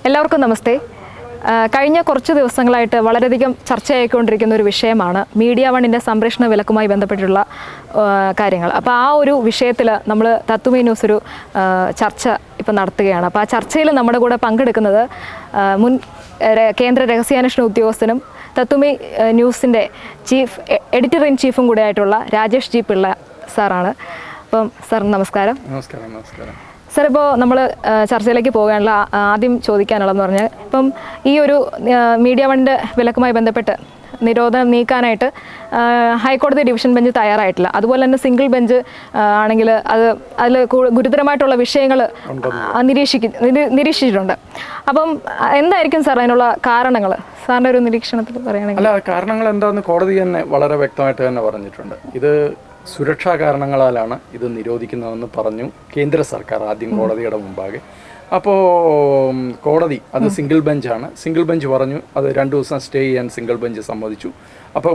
എല്ലാവർക്കും നമസ്തേ ആ, കഴിഞ്ഞ കുറച്ച് ദിവസങ്ങളായിട്ട് വളരെയധികം ചർച്ചയായിക്കൊണ്ടിരിക്കുന്ന ഒരു വിഷയമാണ് മീഡിയ വണ്ണിൻ്റെ സംരക്ഷണ വിലക്കുമായി ബന്ധപ്പെട്ടുള്ള ആ, കാര്യങ്ങൾ അപ്പോൾ ആ ഒരു വിഷയത്തിൽ നമ്മൾ തത്വമേ ന്യൂസ് ഒരു ആ, ചർച്ച ഇപ്പം നടത്തുകയാണ് അപ്പോൾ ആ ചർച്ചയിൽ നമ്മുടെ കൂടെ പങ്കെടുക്കുന്നത് ആ, മുൻ ര- കേന്ദ്ര രഹസ്യാന്വേഷണ ഉദ്യോഗസ്ഥനും തത്വമേ ആ, ന്യൂസിൻ്റെ ചീഫ് എ- എഡിറ്റർ ഇൻ ചീഫും കൂടെ ആയിട്ടുള്ള രാജേഷ് ജി പിള്ള സാറാണ് അപ്പം സാർ നമസ്കാരം നമസ്കാരം നമസ്കാരം സാർ ഇപ്പോൾ നമ്മൾ ചർച്ചയിലേക്ക് പോകാനുള്ള ആ- ആദ്യം ചോദിക്കാനുള്ളതെന്ന് പറഞ്ഞാൽ ഇപ്പം ഈ ഒരു ആ, മീഡിയ വണ്ണിൻ്റെ വിലക്കുമായി ബന്ധപ്പെട്ട് നിരോധനം നീക്കാനായിട്ട് ആ, ഹൈക്കോടതി ഡിവിഷൻ ബെഞ്ച് തയ്യാറായിട്ടില്ല അതുപോലെ തന്നെ സിംഗിൾ ബെഞ്ച് ആ, ആണെങ്കിൽ അത് അതിൽ ഗുരുതരമായിട്ടുള്ള വിഷയങ്ങൾ നിരീക്ഷിക്ക നിരീ- നിരീക്ഷിച്ചിട്ടുണ്ട് അപ്പം ആ, എന്തായിരിക്കും സാർ അതിനുള്ള കാരണങ്ങൾ സാറിൻ്റെ ഒരു നിരീക്ഷണത്തിൽ പറയുകയാണെങ്കിൽ അല്ല കാരണങ്ങൾ എന്താണെന്ന് കോടതി തന്നെ വളരെ വ്യക്തമായിട്ട് തന്നെ പറഞ്ഞിട്ടുണ്ട് ഇത് സുരക്ഷാ കാരണങ്ങളാലാണ് ഇത് നിരോധിക്കുന്നതെന്ന് പറഞ്ഞു കേന്ദ്ര സർക്കാർ ആദ്യം കോടതിയുടെ മുമ്പാകെ അപ്പോൾ ഉം, കോടതി അത് സിംഗിൾ ബെഞ്ചാണ് സിംഗിൾ ബെഞ്ച് പറഞ്ഞു അത് രണ്ട് ദിവസം സ്റ്റേ ചെയ്യാൻ സിംഗിൾ ബെഞ്ച് സമ്മതിച്ചു അപ്പോൾ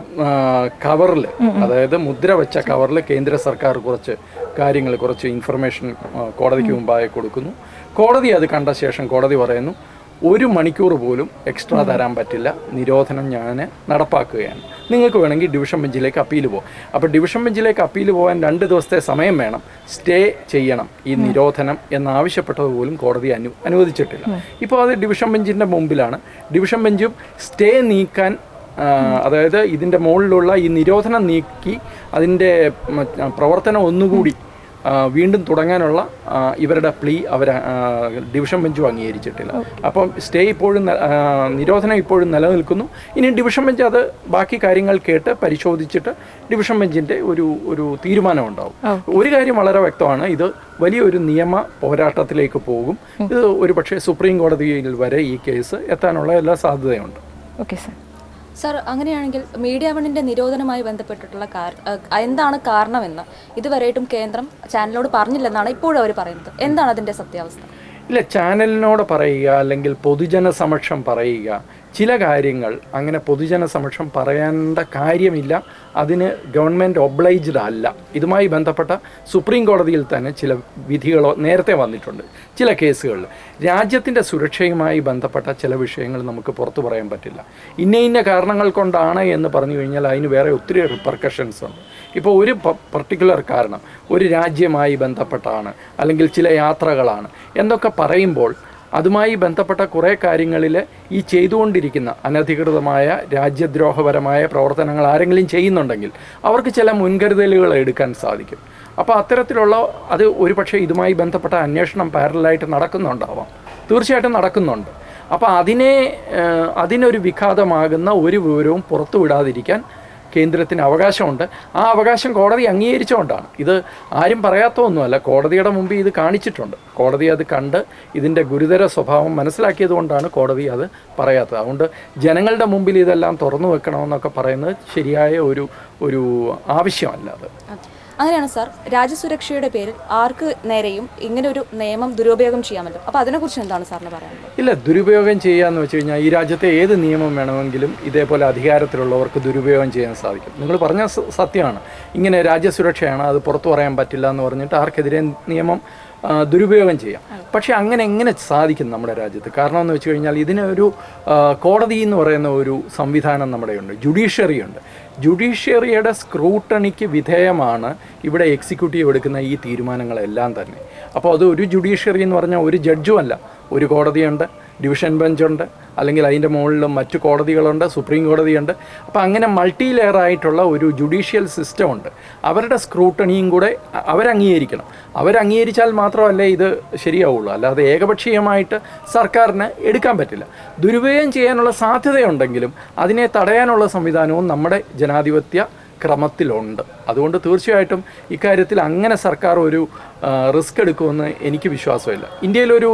കവറിൽ അതായത് മുദ്ര വെച്ച കവറിൽ കേന്ദ്ര സർക്കാർ കുറച്ച് കാര്യങ്ങൾ കുറച്ച് ഇൻഫർമേഷൻ ആ, കോടതിക്ക് മുമ്പാകെ കൊടുക്കുന്നു കോടതി അത് കണ്ട ശേഷം കോടതി പറയുന്നു ഒരു മണിക്കൂർ പോലും എക്സ്ട്രാ തരാൻ പറ്റില്ല നിരോധനം ഞാൻ നടപ്പാക്കുകയാണ് നിങ്ങൾക്ക് വേണമെങ്കിൽ ഡിവിഷൻ ബെഞ്ചിലേക്ക് അപ്പീൽ പോകും അപ്പോൾ ഡിവിഷൻ ബെഞ്ചിലേക്ക് അപ്പീൽ പോകാൻ രണ്ട് ദിവസത്തെ സമയം വേണം സ്റ്റേ ചെയ്യണം ഈ നിരോധനം എന്നാവശ്യപ്പെട്ടത് പോലും കോടതി അനു അനുവദിച്ചിട്ടില്ല ഇപ്പോൾ അത് ഡിവിഷൻ ബെഞ്ചിൻ്റെ മുമ്പിലാണ് ഡിവിഷൻ ബെഞ്ചും സ്റ്റേ നീക്കാൻ ആ, അതായത് ഇതിൻ്റെ മുകളിലുള്ള ഈ നിരോധനം നീക്കി അതിൻ്റെ ഉം, പ്രവർത്തനം ഒന്നുകൂടി ആ, വീണ്ടും തുടങ്ങാനുള്ള ആ, ഇവരുടെ പ്ലീ അവർ ഡിവിഷൻ ബെഞ്ചും അംഗീകരിച്ചിട്ടില്ല അപ്പം സ്റ്റേ ഇപ്പോഴും ന- ആ, നിരോധനം ഇപ്പോഴും നിലനിൽക്കുന്നു ഇനി ഡിവിഷൻ ബെഞ്ച് അത് ബാക്കി കാര്യങ്ങൾ കേട്ട് പരിശോധിച്ചിട്ട് ഡിവിഷൻ ബെഞ്ചിൻ്റെ ഒരു ഒരു തീരുമാനം ഉണ്ടാവും ഒരു കാര്യം വളരെ വ്യക്തമാണ് ഇത് വലിയൊരു നിയമ പോരാട്ടത്തിലേക്ക് പോകും ഇത് ഒരു പക്ഷേ സുപ്രീം കോടതിയിൽ വരെ ഈ കേസ് എത്താനുള്ള എല്ലാ സാധ്യതയുണ്ട് ഓക്കെ സാർ സർ അങ്ങനെയാണെങ്കിൽ മീഡിയ വണ്ണിന്റെ നിരോധനവുമായി ബന്ധപ്പെട്ടിട്ടുള്ള കാര- അഹ് എന്താണ് കാരണമെന്ന് ഇതുവരെയായിട്ടും കേന്ദ്രം ചാനലിനോട് പറഞ്ഞില്ലെന്നാണ് ഇപ്പോഴും അവർ പറയുന്നത് എന്താണ് അതിന്റെ സത്യാവസ്ഥ ഇല്ല ചാനലിനോട് പറയുക അല്ലെങ്കിൽ പൊതുജന സമക്ഷം പറയുക ചില കാര്യങ്ങൾ അങ്ങനെ പൊതുജന സമക്ഷം പറയേണ്ട കാര്യമില്ല അതിന് ഗവൺമെൻറ് ഒബ്ലൈജ്ഡ് അല്ല ഇതുമായി ബന്ധപ്പെട്ട സുപ്രീം കോടതിയിൽ തന്നെ ചില വിധികളോ നേരത്തെ വന്നിട്ടുണ്ട് ചില കേസുകളിൽ രാജ്യത്തിൻ്റെ സുരക്ഷയുമായി ബന്ധപ്പെട്ട ചില വിഷയങ്ങൾ നമുക്ക് പുറത്തു പറയാൻ പറ്റില്ല ഇന്ന ഇന്ന കാരണങ്ങൾ കൊണ്ടാണ് എന്ന് പറഞ്ഞു കഴിഞ്ഞാൽ അതിന് വേറെ ഒത്തിരി റിപ്പർക്കഷൻസ് ഉണ്ട് ഇപ്പോൾ ഒരു പർട്ടിക്കുലർ കാരണം ഒരു രാജ്യമായി ബന്ധപ്പെട്ടാണ് അല്ലെങ്കിൽ ചില യാത്രകളാണ് എന്നൊക്കെ പറയുമ്പോൾ അതുമായി ബന്ധപ്പെട്ട കുറേ കാര്യങ്ങളിൽ ഈ ചെയ്തുകൊണ്ടിരിക്കുന്ന അനധികൃതമായ രാജ്യദ്രോഹപരമായ പ്രവർത്തനങ്ങൾ ആരെങ്കിലും ചെയ്യുന്നുണ്ടെങ്കിൽ അവർക്ക് ചില മുൻകരുതലുകൾ എടുക്കാൻ സാധിക്കും അപ്പോൾ അത്തരത്തിലുള്ള അത് ഒരു പക്ഷേ ഇതുമായി ബന്ധപ്പെട്ട അന്വേഷണം പാരലായിട്ട് നടക്കുന്നുണ്ടാവാം തീർച്ചയായിട്ടും നടക്കുന്നുണ്ട് അപ്പോൾ അതിനെ ഏഹ്, അതിനൊരു വിഘാതമാകുന്ന ഒരു വിവരവും പുറത്തു വിടാതിരിക്കാൻ കേന്ദ്രത്തിന് അവകാശമുണ്ട് ആ അവകാശം കോടതി അംഗീകരിച്ചുകൊണ്ടാണ് ഇത് ആരും പറയാത്തതൊന്നുമല്ല കോടതിയുടെ മുമ്പിൽ ഇത് കാണിച്ചിട്ടുണ്ട് കോടതി അത് കണ്ട് ഇതിൻ്റെ ഗുരുതര സ്വഭാവം മനസ്സിലാക്കിയത് കൊണ്ടാണ് കോടതി അത് പറയാത്തത് അതുകൊണ്ട് ജനങ്ങളുടെ മുമ്പിൽ ഇതെല്ലാം തുറന്നു വെക്കണമെന്നൊക്കെ പറയുന്നത് ശരിയായ ഒരു ഒരു ആവശ്യമല്ല അത് അങ്ങനെയാണ് സാർ രാജ്യസുരക്ഷയുടെ പേരിൽ ആർക്ക് നേരെയും ഇങ്ങനെ ഒരു നിയമം ദുരുപയോഗം ചെയ്യാമല്ലോ അപ്പൊ അതിനെക്കുറിച്ച് എന്താണ് സാറിന് പറയാനുള്ളത് ഇല്ല ദുരുപയോഗം ചെയ്യാന്ന് വെച്ച് കഴിഞ്ഞാൽ ഈ രാജ്യത്തെ ഏത് നിയമം വേണമെങ്കിലും ഇതേപോലെ അധികാരത്തിലുള്ളവർക്ക് ദുരുപയോഗം ചെയ്യാൻ സാധിക്കും നിങ്ങൾ പറഞ്ഞ സ- സത്യമാണ് ഇങ്ങനെ രാജ്യസുരക്ഷയാണ് അത് പുറത്തു പറയാൻ പറ്റില്ല എന്ന് പറഞ്ഞിട്ട് ആർക്കെതിരെ നിയമം ആ, ദുരുപയോഗം ചെയ്യാം പക്ഷേ അങ്ങനെ എങ്ങനെ സാധിക്കും നമ്മുടെ രാജ്യത്ത് കാരണം എന്ന് വെച്ച് കഴിഞ്ഞാൽ ഇതിനൊരു ആ, കോടതി എന്ന് പറയുന്ന ഒരു സംവിധാനം നമ്മുടെയുണ്ട് ജുഡീഷ്യറി ഉണ്ട് ജുഡീഷ്യറിയുടെ സ്ക്രൂട്ടണിക്ക് വിധേയമാണ് ഇവിടെ എക്സിക്യൂട്ടീവ് എടുക്കുന്ന ഈ തീരുമാനങ്ങളെല്ലാം തന്നെ അപ്പോൾ അത് ഒരു ജുഡീഷ്യറി എന്ന് പറഞ്ഞാൽ ഒരു ജഡ്ജും അല്ല ഒരു കോടതിയുണ്ട് ഡിവിഷൻ ബെഞ്ചുണ്ട് അല്ലെങ്കിൽ അതിൻ്റെ മുകളിൽ മറ്റു കോടതികളുണ്ട് സുപ്രീം കോടതിയുണ്ട് അപ്പോൾ അങ്ങനെ മൾട്ടി ലെയർ ആയിട്ടുള്ള ഒരു ജുഡീഷ്യൽ സിസ്റ്റം ഉണ്ട് അവരുടെ സ്ക്രൂട്ടണിയും കൂടെ അ- അവരംഗീകരിക്കണം അവരംഗീകരിച്ചാൽ മാത്രമല്ലേ ഇത് ശരിയാവുള്ളൂ അല്ലാതെ ഏകപക്ഷീയമായിട്ട് സർക്കാരിന് എടുക്കാൻ പറ്റില്ല ദുരുപയോഗം ചെയ്യാനുള്ള സാധ്യതയുണ്ടെങ്കിലും അതിനെ തടയാനുള്ള സംവിധാനവും നമ്മുടെ ജനാധിപത്യ ക്രമത്തിലുണ്ട് അതുകൊണ്ട് തീർച്ചയായിട്ടും ഇക്കാര്യത്തിൽ അങ്ങനെ സർക്കാർ ഒരു റിസ്ക് എടുക്കുമെന്ന് എനിക്ക് വിശ്വാസമില്ല ഇന്ത്യയിലൊരു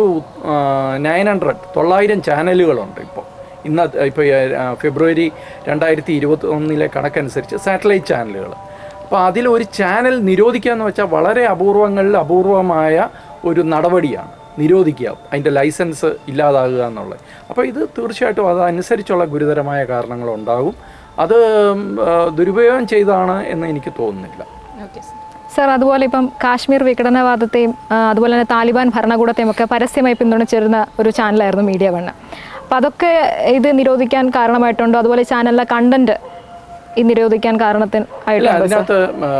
നയൻ ഹൺഡ്രഡ് തൊള്ളായിരം ചാനലുകളുണ്ട് ഇപ്പോൾ ഇന്ന് ഇപ്പോൾ ഫെബ്രുവരി രണ്ടായിരത്തി ഇരുപത്തി ഒന്നിലെ കണക്കനുസരിച്ച് സാറ്റലൈറ്റ് ചാനലുകൾ അപ്പോൾ അതിൽ ഒരു ചാനൽ നിരോധിക്കുക എന്ന് വെച്ചാൽ വളരെ അപൂർവങ്ങളിൽ അപൂർവമായ ഒരു നടപടിയാണ് നിരോധിക്കുക അതിൻ്റെ ലൈസൻസ് ഇല്ലാതാകുക എന്നുള്ളത് അപ്പോൾ ഇത് തീർച്ചയായിട്ടും അതനുസരിച്ചുള്ള ഗുരുതരമായ കാരണങ്ങളുണ്ടാകും അത് ഉം, ആ, ദുരുപയോഗം ചെയ്താണ് എന്ന് എനിക്ക് തോന്നുന്നില്ല ഓക്കെ സാർ സർ അതുപോലെ ഇപ്പം കാശ്മീർ വിഘടനവാദത്തെയും ആ, അതുപോലെ തന്നെ താലിബാൻ ഭരണകൂടത്തെയും ഒക്കെ പരസ്യമായി പിന്തുണച്ചിരുന്ന ഒരു ചാനലായിരുന്നു മീഡിയ വണ്ണ് അപ്പം അതൊക്കെ ഇത് നിരോധിക്കാൻ കാരണമായിട്ടുണ്ടോ അതുപോലെ ചാനലിലെ കണ്ടന്റ് ഈ നിരോധിക്കാൻ കാരണത്തിന് ഇല്ല ആയിട്ടുണ്ടോ സർ അതിനകത്ത് ആ,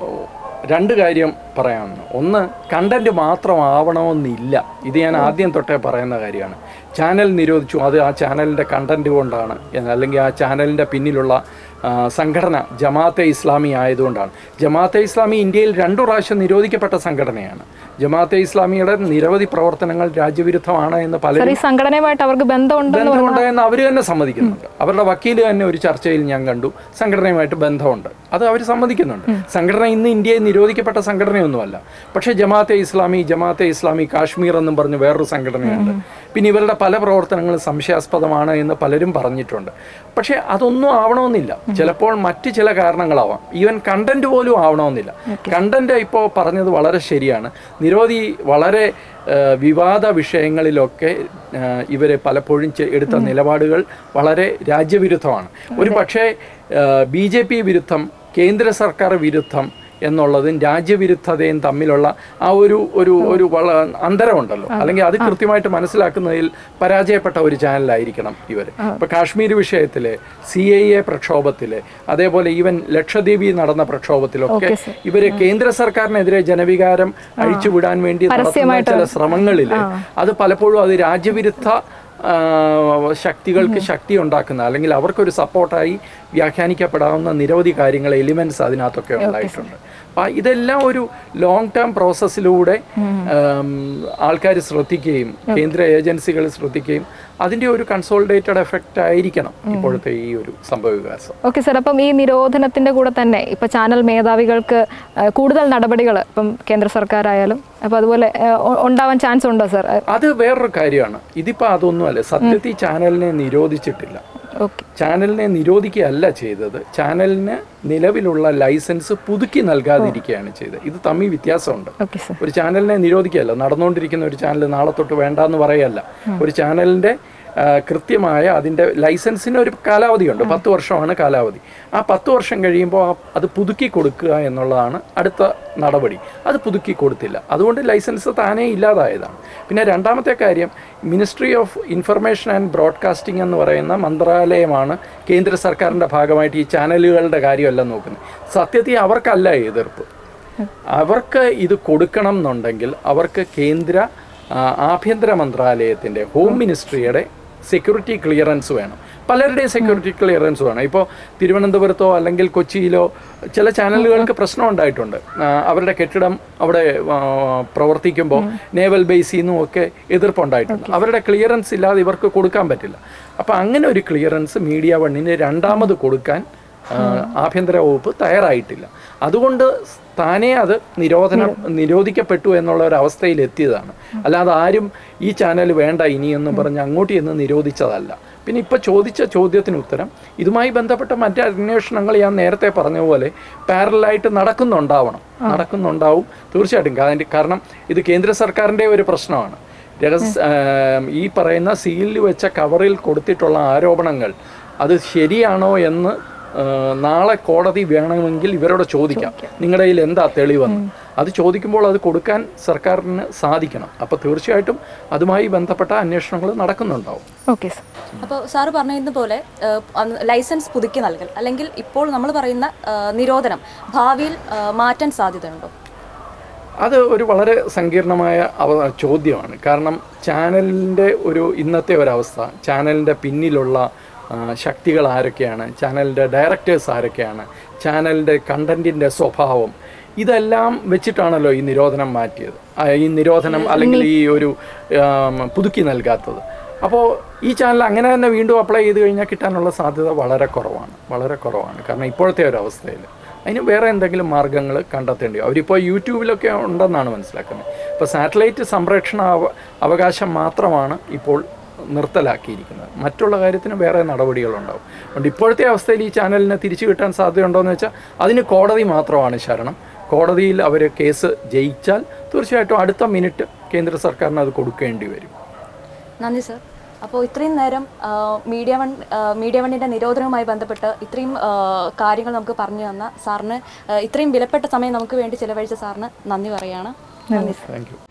രണ്ട് കാര്യം പറയാമെന്ന് ഒന്ന് കണ്ടന്റ് മാത്രമാവണമെന്നില്ല ഇത് ഞാൻ ആദ്യം തൊട്ടേ പറയുന്ന കാര്യമാണ് ചാനൽ നിരോധിച്ചു അത് ആ ചാനലിൻ്റെ കണ്ടന്റ് കൊണ്ടാണ് എന്ന് അല്ലെങ്കിൽ ആ ചാനലിൻ്റെ പിന്നിലുള്ള ആ, സംഘടന ജമാഅത്തെ ഇസ്ലാമി ആയതുകൊണ്ടാണ് ജമാഅത്തെ ഇസ്ലാമി ഇന്ത്യയിൽ രണ്ടു പ്രാവശ്യം നിരോധിക്കപ്പെട്ട സംഘടനയാണ് ജമാഅത്തെ ഇസ്ലാമിയുടെ നിരവധി പ്രവർത്തനങ്ങൾ രാജ്യവിരുദ്ധമാണ് എന്ന് പലരും സർ ഈ സംഘടനയുമായിട്ട് അവർക്ക് ബന്ധമുണ്ടെന്ന് ബന്ധമുണ്ട് എന്ന് അവർ തന്നെ സമ്മതിക്കുന്നുണ്ട് അവരുടെ വക്കീൽ തന്നെ ഒരു ചർച്ചയിൽ ഞാൻ കണ്ടു സംഘടനയുമായിട്ട് ബന്ധമുണ്ട് അത് അവർ സമ്മതിക്കുന്നുണ്ട് സംഘടന ഇന്ന് ഇന്ത്യയിൽ നിരോധിക്കപ്പെട്ട സംഘടനയൊന്നുമല്ല പക്ഷേ ജമാഅത്തെ ഇസ്ലാമി ജമാഅത്തെ ഇസ്ലാമി കാശ്മീർ എന്നും പറഞ്ഞ് വേറൊരു സംഘടനയുണ്ട് പിന്നെ ഇവരുടെ പല പ്രവർത്തനങ്ങളും സംശയാസ്പദമാണ് എന്ന് പലരും പറഞ്ഞിട്ടുണ്ട് പക്ഷേ അതൊന്നും ആവണമെന്നില്ല ചിലപ്പോൾ മറ്റ് ചില കാരണങ്ങളാവാം ഈവൻ കണ്ടന്റ് പോലും ആവണമെന്നില്ല കണ്ടന്റ് ഇപ്പോൾ പറഞ്ഞത് വളരെ ശരിയാണ് നിരവധി വളരെ ആ, വിവാദ വിഷയങ്ങളിലൊക്കെ ഇവർ പലപ്പോഴും ചെ- എടുത്ത നിലപാടുകൾ വളരെ രാജ്യവിരുദ്ധമാണ് ഒരു പക്ഷേ ബി ജെ പി വിരുദ്ധം കേന്ദ്ര സർക്കാർ വിരുദ്ധം എന്നുള്ളതും രാജ്യവിരുദ്ധതയും തമ്മിലുള്ള ആ ഒരു ഒരു ഒരു വള അന്തരമുണ്ടല്ലോ അല്ലെങ്കിൽ അത് കൃത്യമായിട്ട് മനസ്സിലാക്കുന്നതിൽ പരാജയപ്പെട്ട ഒരു ചാനലായിരിക്കണം ഇവർ ഇപ്പൊ കാശ്മീർ വിഷയത്തില് സി ഐ എ പ്രക്ഷോഭത്തില് അതേപോലെ ഈവൻ ലക്ഷദ്വീപിൽ നടന്ന പ്രക്ഷോഭത്തിലൊക്കെ ഇവര് കേന്ദ്ര സർക്കാരിനെതിരെ ജനവികാരം അഴിച്ചുവിടാൻ വേണ്ടി നടത്തുന്ന ചില ശ്രമങ്ങളിൽ അത് പലപ്പോഴും അത് രാജ്യവിരുദ്ധ ആ, ശക്തികൾക്ക് ശക്തി ഉണ്ടാക്കുന്ന അല്ലെങ്കിൽ അവർക്കൊരു സപ്പോർട്ടായി വ്യാഖ്യാനിക്കപ്പെടാവുന്ന നിരവധി കാര്യങ്ങൾ എലിമെന്റ്സ് അതിനകത്തൊക്കെ ഉണ്ടായിട്ടുണ്ട് അപ്പം ഇതെല്ലാം ഒരു ലോങ് ടേം പ്രോസസ്സിലൂടെ ആൾക്കാർ ശ്രദ്ധിക്കുകയും കേന്ദ്ര ഏജൻസികൾ ശ്രദ്ധിക്കുകയും അതിൻ്റെ ഒരു കൺസോളിഡേറ്റഡ് എഫക്റ്റ് ആയിരിക്കണം ഇപ്പോഴത്തെ ഈ ഒരു സംഭവ വികാസം ഓക്കെ സാർ അപ്പം ഈ നിരോധനത്തിന്റെ കൂടെ തന്നെ ഇപ്പൊ ചാനൽ മേധാവികൾക്ക് ആ, കൂടുതൽ നടപടികൾ ഇപ്പം കേന്ദ്ര സർക്കാരായാലും അപ്പൊ അതുപോലെ ആ, ഉ- ഉണ്ടാവാൻ ചാൻസ് ഉണ്ടോ സാർ അത് വേറൊരു കാര്യമാണ് ഇതിപ്പോൾ അതൊന്നുമല്ല സത്യത്തിൽ ചാനലിനെ നിരോധിച്ചിട്ടില്ല ഓക്കെ ചാനലിനെ നിരോധിക്കുകയല്ല ചെയ്തത് ചാനലിന് നിലവിലുള്ള ലൈസൻസ് പുതുക്കി നൽകാതിരിക്കുകയാണ് ചെയ്തത് ഇത് തമ്മിൽ വ്യത്യാസമുണ്ട് ഓക്കെ സാർ ഒരു ചാനലിനെ നിരോധിക്കുകയല്ല നടന്നുകൊണ്ടിരിക്കുന്ന ഒരു ചാനൽ നാളെ തൊട്ട് വേണ്ടാന്ന് പറയല്ല ഒരു ചാനലിൻ്റെ ആ, കൃത്യമായ അതിൻ്റെ ലൈസൻസിന് ഒരു കാലാവധിയുണ്ട് പത്ത് വർഷമാണ് കാലാവധി ആ പത്ത് വർഷം കഴിയുമ്പോൾ ആ- അത് പുതുക്കി കൊടുക്കുക എന്നുള്ളതാണ് അടുത്ത നടപടി അത് പുതുക്കി കൊടുത്തില്ല അതുകൊണ്ട് ലൈസൻസ് താനേ ഇല്ലാതായതാണ് പിന്നെ രണ്ടാമത്തെ കാര്യം ministry of information and broadcasting എന്ന് പറയുന്ന മന്ത്രാലയമാണ് കേന്ദ്ര സർക്കാരിൻ്റെ ഭാഗമായിട്ട് ഈ ചാനലുകളുടെ കാര്യമെല്ലാം നോക്കുന്നത് സത്യത്തിൽ അവർക്കല്ല എതിർപ്പ് അവർക്ക് ഇത് കൊടുക്കണം എന്നുണ്ടെങ്കിൽ അവർക്ക് കേന്ദ്ര ആ, ആഭ്യന്തര മന്ത്രാലയത്തിൻ്റെ ഹോം മിനിസ്ട്രിയുടെ സെക്യൂരിറ്റി ക്ലിയറൻസ് വേണം പലരുടെയും സെക്യൂരിറ്റി ക്ലിയറൻസ് വേണം ഇപ്പോൾ തിരുവനന്തപുരത്തോ അല്ലെങ്കിൽ കൊച്ചിയിലോ ചില ചാനലുകൾക്ക് പ്രശ്നം ഉണ്ടായിട്ടുണ്ട് ആ, അവരുടെ കെട്ടിടം അവിടെ ആ, പ്രവർത്തിക്കുമ്പോൾ നേവൽ ബേസിൽ നിന്നും ഒക്കെ എതിർപ്പുണ്ടായിട്ടുണ്ട് അവരുടെ ക്ലിയറൻസ് ഇല്ലാതെ ഇവർക്ക് കൊടുക്കാൻ പറ്റില്ല അപ്പോൾ അങ്ങനെ ഒരു ക്ലിയറൻസ് മീഡിയ വണ്ണിന് രണ്ടാമത് കൊടുക്കാൻ ആ, ആഭ്യന്തര വകുപ്പ് തയ്യാറായിട്ടില്ല അതുകൊണ്ട് താനേ അത് നിരോധനം നിരോധിക്കപ്പെട്ടു എന്നുള്ള ഒരു അവസ്ഥയിൽ എത്തിയതാണ് അല്ലാതെ ആരും ഈ ചാനൽ വേണ്ട ഇനിയെന്നും പറഞ്ഞ് അങ്ങോട്ട് ചെന്ന് നിരോധിച്ചതല്ല പിന്നെ ഇപ്പോൾ ചോദിച്ച ചോദ്യത്തിന് ഉത്തരം ഇതുമായി ബന്ധപ്പെട്ട മറ്റ് അന്വേഷണങ്ങൾ ഞാൻ നേരത്തെ പറഞ്ഞ പോലെ പാരലായിട്ട് നടക്കുന്നുണ്ടാവണം നടക്കുന്നുണ്ടാവും തീർച്ചയായിട്ടും കാ- കാരണം ഇത് കേന്ദ്ര സർക്കാരിൻ്റെ ഒരു പ്രശ്നമാണ് രഹസ്യ ആം, ഈ പറയുന്ന സീലിൽ വെച്ച കവറിൽ കൊടുത്തിട്ടുള്ള ആരോപണങ്ങൾ അത് ശരിയാണോ എന്ന് ആ, നാളെ കോടതി വേണമെങ്കിൽ ഇവരോട് ചോദിക്കാം നിങ്ങളുടെ കയ്യിൽ എന്താ തെളിവെന്ന് അത് ചോദിക്കുമ്പോൾ അത് കൊടുക്കാൻ സർക്കാരിന് സാധിക്കണം അപ്പോൾ തീർച്ചയായിട്ടും അതുമായി ബന്ധപ്പെട്ട അന്വേഷണങ്ങൾ നടക്കുന്നുണ്ടാവും ഓക്കെ സാർ അപ്പോൾ സാറ് പറഞ്ഞത് പോലെ ഏഹ്, അന്ന് ലൈസൻസ് പുതുക്കി നൽകൽ അല്ലെങ്കിൽ ഇപ്പോൾ നമ്മൾ പറയുന്ന ഏഹ്, നിരോധനം ഭാവിയിൽ ഏഹ്, മാറ്റാൻ സാധ്യതയുണ്ടോ അത് ഒരു വളരെ സങ്കീർണമായ അവ ചോദ്യമാണ് കാരണം ചാനലിൻ്റെ ഒരു ഇന്നത്തെ ഒരവസ്ഥ ചാനലിൻ്റെ പിന്നിലുള്ള ആ, ശക്തികൾ ആരൊക്കെയാണ് ചാനലിൻ്റെ ഡയറക്ടേഴ്സ് ആരൊക്കെയാണ് ചാനലിൻ്റെ കണ്ടൻറ്റിൻ്റെ സ്വഭാവം ഇതെല്ലാം വെച്ചിട്ടാണല്ലോ ഈ നിരോധനം മാറ്റിയത് ആ, ഈ നിരോധനം അല്ലെങ്കിൽ ഈ ഒരു ആം, പുതുക്കി നൽകാത്തത് അപ്പോൾ ഈ ചാനൽ അങ്ങനെ തന്നെ വീണ്ടും അപ്ലൈ ചെയ്ത് കഴിഞ്ഞാൽ കിട്ടാനുള്ള സാധ്യത വളരെ കുറവാണ് വളരെ കുറവാണ് കാരണം ഇപ്പോഴത്തെ ഒരു അവസ്ഥയിൽ അതിന് വേറെ എന്തെങ്കിലും മാർഗ്ഗങ്ങൾ കണ്ടെത്തേണ്ടി വരും. അവരിപ്പോൾ യൂട്യൂബിലൊക്കെ ഉണ്ടെന്നാണ് മനസ്സിലാക്കുന്നത് ഇപ്പോൾ സാറ്റലൈറ്റ് സംരക്ഷണ അവ- അവകാശം മാത്രമാണ് ഇപ്പോൾ നിർത്തലാക്കിയിരിക്കുന്നത് മറ്റുള്ള കാര്യത്തിന് വേറെ നടപടികളുണ്ടാവും അതുകൊണ്ട് ഇപ്പോഴത്തെ അവസ്ഥയിൽ ഈ ചാനലിനെ തിരിച്ചു കിട്ടാൻ സാധ്യതയുണ്ടോ എന്ന് വെച്ചാൽ അതിന് കോടതി മാത്രമാണ് ശരണം കോടതിയിൽ അവർ കേസ് ജയിച്ചാൽ തീർച്ചയായിട്ടും അടുത്ത മിനിറ്റ് കേന്ദ്ര സർക്കാരിന് അത് കൊടുക്കേണ്ടി വരും നന്ദി സർ അപ്പോൾ ഇത്രയും നേരം ആ, മീഡിയ വൺ ആ, മീഡിയ വണ്ണിൻ്റെ നിരോധനവുമായി ബന്ധപ്പെട്ട് ഇത്രയും ആ, കാര്യങ്ങൾ നമുക്ക് പറഞ്ഞു തന്ന സാറിന് ആ, ഇത്രയും വിലപ്പെട്ട സമയം നമുക്ക് വേണ്ടി ചിലവഴിച്ച സാറിന് നന്ദി പറയുകയാണ് നന്ദി താങ്ക് യു